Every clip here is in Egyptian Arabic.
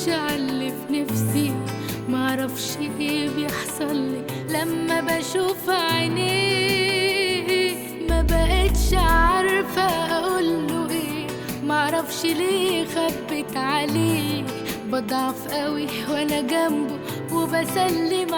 قلتلوش علي في نفسي معرفش ايه بيحصل لي لما بشوف عينيه ما بقتش عارفة اقوله ايه معرفش ليه خبت عليه بضعف قوي وانا جنبه وبسلم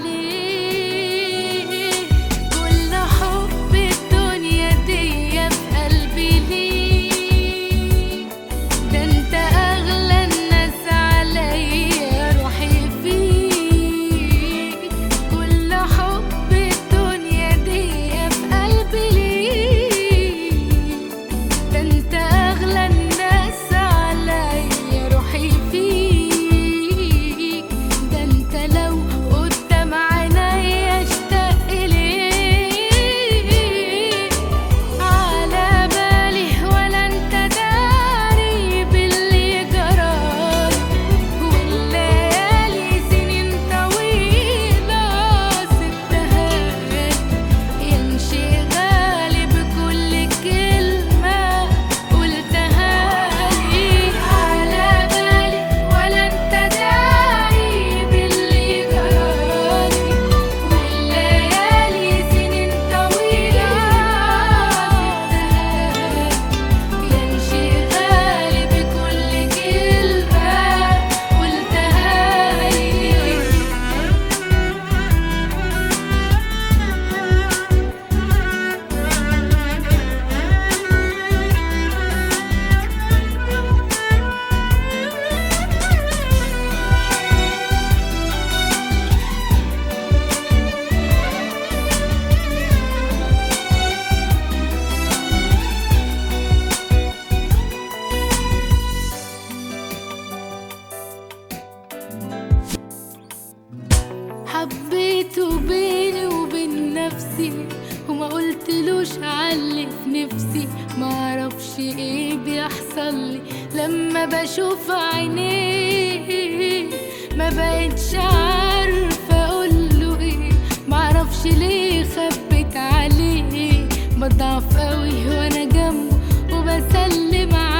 عليه كل حب الدنيا دي في قلبي ليه ده انت اغلى الناس عليا روحي فيك كل حب الدنيا دي في قلبي ليك ده انت اغلى الناس عليا روحي فيك ده انت لو قدام عينيا اشتاق ليك على بالي ولا انت داري باللي جرالي والليالي سنين طويلة سبتها يمشي غالي بكل كلمة قلتها لي على بالي ولا انت داري باللي جرالي والليالي سنين طويلة سبتها يمشي غالي بكل كلمة قلتها لي حبيته بيني وبين نفسي وما قلتلوش علي في نفسي معرفش ايه بيحصل لي لما بشوف عينيه ما بقتش عارفة اقوله ايه معرفش ليه خبت عليه بضعف قوي وانا جنبه وبسلم عليه